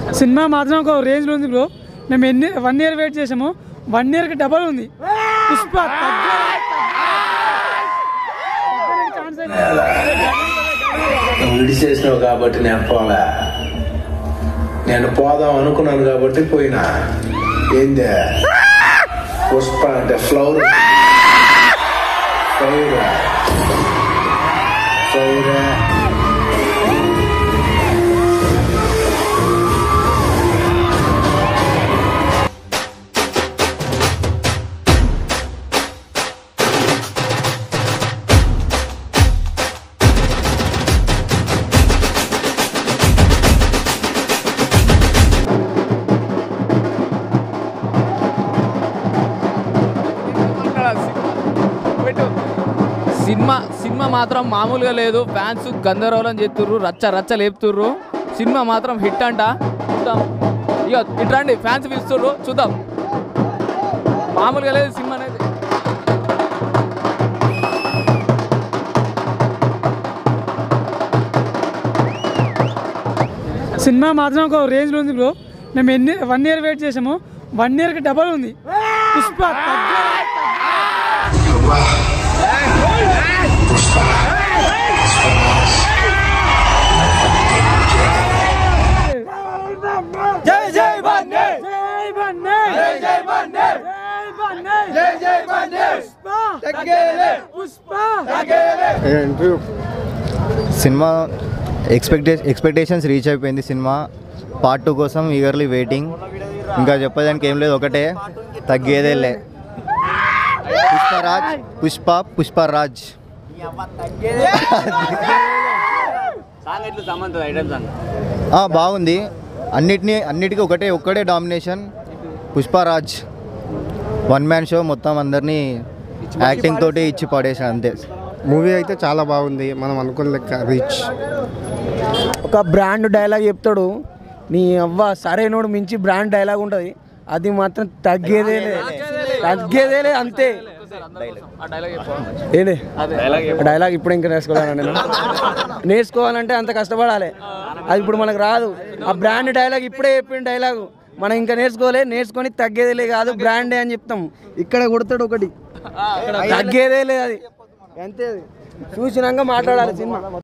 Cinema మాత్రం ఒక రేంజ్లో ఉంది బ్రో మేము ఎన్ని వన్ ఇయర్ వెయిట్ చేసాము వన్ ఇయర్కి డబల్ ఉంది పుష్ప ఛాన్స్ నువ్వు విడిచేసినావు కాబట్టి నేను పోలే నేను పోదాం అనుకున్నాను కాబట్టి పోయినా ఏందే పుష్ప అంటే flower flower flower cinema cinema మాత్రం మామూలుగా లేదు ఫ్యాన్స్ గందరగోళం చేస్తుర్రు రచ్చ రచ్చ లేపుతుర్రు సినిమా మాత్రం హిట్ అంట చూద్దాం ఇక ఇట్రండి ఫ్యాన్స్ పిలుస్తుర్రు చూద్దాం మామూలుగా లేదు సినిమా అనేది సినిమా మాత్రం ఒక రేంజ్లో ఉంది బ్రో మేము ఎన్ని వన్ ఇయర్ వెయిట్ చేసాము వన్ ఇయర్కి డబల్ ఉంది పుష్ప జై జై బండే జై బండే జై జై బండే జై బండే జై జై బండే పుష్ప తగ్గేలే పుష్ప తగ్గేలే సినిమా ఎక్స్పెక్టే ఎక్స్పెక్టేషన్స్ రీచ్ అయిపోయింది సినిమా పార్ట్ టూ కోసం ఈగర్లీ వెయిటింగ్ ఇంకా చెప్పడానికి ఏం లేదు ఒకటే తగ్గేదేలే పుష్పరాజ్ పుష్ప పుష్పరాజ్ ఆ, బాగుంది అన్నిటినీ అన్నిటికీ ఒకటే ఒక్కటే domination Pushparaj one man show మొత్తం అందరినీ యాక్టింగ్ తోటి ఇచ్చి పడేసాడు అంతే మూవీ అయితే చాలా బాగుంది మనం అనుకున్న లెక్క రీచ్ ఒక బ్రాండ్ డైలాగ్ చెప్తాడు నీ అవ్వ సరైనోడు మించి బ్రాండ్ డైలాగ్ ఉంటుంది అది మాత్రం తగ్గేదేలే తగ్గేదేలే అంతే ఆ డైలాగ్ చెప్పు. ఏంటి డైలాగ్ ఇప్పుడు ఇంకా నేర్చుకోవాలన్నా నేను నేర్చుకోవాలంటే అంత కష్టపడాలి అది ఇప్పుడు మనకు రాదు ఆ బ్రాండ్ డైలాగ్ ఇప్పుడే చెప్పిన డైలాగు మనం ఇంకా నేర్చుకోలే నేర్చుకొని తగ్గేదేలే కాదు బ్రాండే అని చెప్తాం ఇక్కడ కొడతాడు ఒకటి తగ్గేదేలే అది అంతే అది చూసినాక మాట్లాడాలి సినిమా